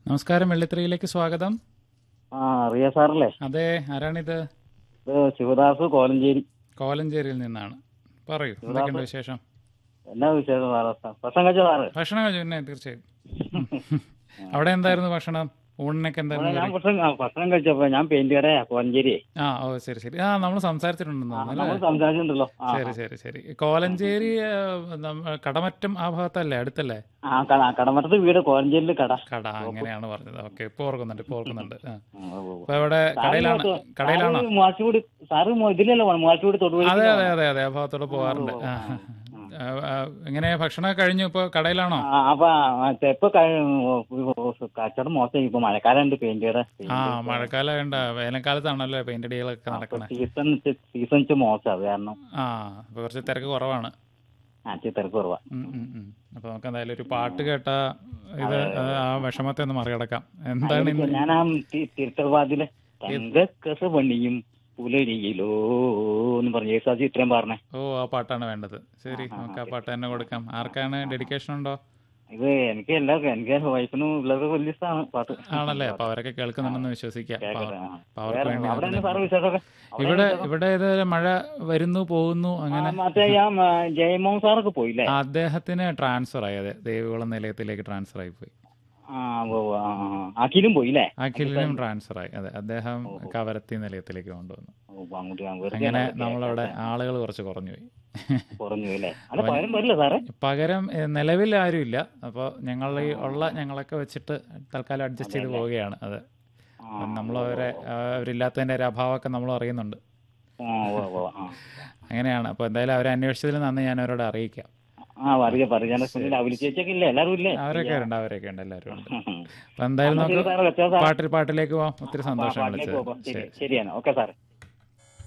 നമസ്കാരം വെള്ളിത്തിരയിലേക്ക് സ്വാഗതം ആ അറിയ സാറല്ലേ അതെ ആരാണിത് ഇത് ശിവദാസ് കോലഞ്ചേരി കോലഞ്ചേരിയിൽ നിന്നാണ് പറയൂ എന്തൊക്കെയുണ്ട് വിശേഷം എന്നാ വിശേഷം സാറേ ഭക്ഷണം കഴിച്ച സാറ് ഭക്ഷണം കഴിച്ചു പിന്നെ തീർച്ചയായും അവിടെ എന്തായിരുന്നു ഭക്ഷണം ഊണിനൊക്കെ എന്തായിരുന്നു ഞാൻ കറി? ഭക്ഷണം ആ, ഭക്ഷണം കഴിച്ചപ്പോ ഞാൻ പെയിന്റ് കടയാ കോലഞ്ചേരി ആ ഓ ശരി ശരി ആ നമ്മൾ സംസാരിച്ചിട്ടുണ്ടെന്ന് തോന്നുന്നു നമ്മൾ അല്ലേ സംസാരിച്ചിട്ടുണ്ടല്ലോ ആ, ശരി ശരി ശരി കോലഞ്ചേരി ആ, നമ്മ- കടമറ്റം ആ ഭാഗത്തല്ലേ അടുത്തല്ലേ ആ കട കടമറ്റത്ത് വീട് കോലഞ്ചേരിയിൽ കട കട അങ്ങനെയാണ് പറഞ്ഞത് ഓക്കെ ഇപ്പൊ ഓർക്കുന്നുണ്ട് ഇപ്പൊ ഓർക്കുന്നുണ്ട് ആ. ആ, ഓ, ഓ. അപ്പൊ ഇവിടെ കടയിലാണ് സാറ് കടയിലാണോ സാറ് മൂവാറ്റുപുടി സാറ് മൂ- ഇതിലല്ലേ പോണെ? മൂവാറ്റുപുടി തൊടുപുഴ അതെ അതെ അതെ അതെ ആ ഭാഗത്തോടെ പോകാറുണ്ട് ആ. ആ, ആ, എങ്ങനെ ഭക്ഷണം കഴിഞ്ഞു ഇപ്പൊ കടയിലാണോ അപ്പൊ ആ, ഇപ്പൊ കഴി- ഓ, ഓ, കച്ചവടം മോശം ഇപ്പൊ മഴക്കാലമുണ്ട് പെയിന്റ് കട ആ മഴക്കാലം വേണ്ട വേനൽക്കാലത്താണല്ലോ പെയിന്റ് അടികളൊക്കെ നടക്കണേ സീസൺ സീസൺ മോശം അത് കാരണം ആ അപ്പൊ കുറച്ച് തിരക്ക് കുറവാണ് ആ ഇച്ചിരി തിരക്ക് കുറവാ ഉം, ഉം, ഉം. അപ്പൊ നമുക്ക് എന്തായാലും ഒരു പാട്ട് കേട്ട ഇത് ആ വിഷമത്തെ ഒന്ന് മറികടക്കാം എന്താണ് ഇന്ന് ഞാൻ ആ തിരുത്തവാദിലെ തങ്കക്കസ പണിയും പുലരിയിലോ എന്ന് പറഞ്ഞു യേശുദാസ് ഇത്രയും പറഞ്ഞേ ഓ ആ പാട്ടാണ് വേണ്ടത് ശരി നമുക്ക് ആ പാട്ട് തന്നെ കൊടുക്കാം ആർക്കാണ് ഡെഡിക്കേഷൻ ഉണ്ടോ ഇത് എനിക്ക് എല്ലാവർക്കും എനിക്ക് വൈഫിനും ഉള്ളവർക്ക് വലിയ ഇഷ്ടമാണ് പാട്ട് ആണല്ലേ അപ്പൊ അവരൊക്കെ കേൾക്കുന്നുണ്ടെന്ന് വിശ്വസിക്കാം അപ്പൊ കേൾക്കട്ടെ, ആ. അപ്പൊ അവർക്ക് വേറെ വേണ്ടി അവിടെ നമുക്ക് തന്നെ സാറ് വിശേഷമൊക്കെ അവിടെ ഇവിടെ ഇവിടെ ഇത് മഴ വരുന്നു പോകുന്നു അങ്ങനെ ആ, മറ്റേ ഞാൻ ആ, ജയമോഹൻ സാറൊക്കെ പോയില്ലേ അദ്ദേഹത്തിന് ട്രാൻസ്ഫർ ആയി അതെ ദേവികുളം നിലയത്തിലേക്ക് ട്രാൻസ്ഫർ ആയി പോയി ആ ഉവ്വ് ഉവ്വ്, ആ, ആ. അഖിലും പോയില്ലേ അഖിലിനും ട്രാൻസ്ഫർ ആയി അതെ അദ്ദേഹം കവരത്തി നിലയത്തിലേക്ക് കൊണ്ടുവന്നു ഓ, അങ്ങോട്ട് ഞാൻ വെറുതെ അങ്ങനെ അങ്ങോട്ട് നമ്മളവിടെ ആളുകൾ കുറച്ച് കുറഞ്ഞു പോയി കുറഞ്ഞു അല്ലേ അല്ല പകരം വരില്ല സാറേ പകരം എ, നിലവിൽ ആരുമില്ല അപ്പോൾ ഞങ്ങൾ ഈ ഉള്ള ഞങ്ങളൊക്കെ വെച്ചിട്ട് തൽക്കാലം അഡ്ജസ്റ്റ് ചെയ്ത് പോവുകയാണ് അതെ ആ, നമ്മൾ അവരെ ആ, അവരില്ലാത്തതിൻ്റെ ഒരു അഭാവമൊക്കെ നമ്മൾ അറിയുന്നുണ്ട് ആ, ഉവ്വ് ഉവ്വ്, ആ. അങ്ങനെയാണ് അപ്പോൾ എന്തായാലും അവരെ അന്വേഷിച്ചതിൽ നന്ദി ഞാൻ അവരോട് അറിയിക്കാം ആ പറയുക പറയുക അവലി ചേച്ചിയൊക്കെ ഇല്ലേ എല്ലാവരും ഇല്ലേ അവരൊക്കെ ഉണ്ട് അവരൊക്കെ ഉണ്ട് എല്ലാവരും ഉണ്ട് അപ്പോൾ എന്തായാലും ശരി നമുക്ക് സാറേ വെച്ചോ സാറേ പാട്ടിൽ പാട്ടിലേക്ക് പോവാം ഒത്തിരി സന്തോഷം പാട്ടിലേക്ക് വിളിച്ചത് പോകാം ശരി ശരിയാണ് ഓക്കെ സാറേ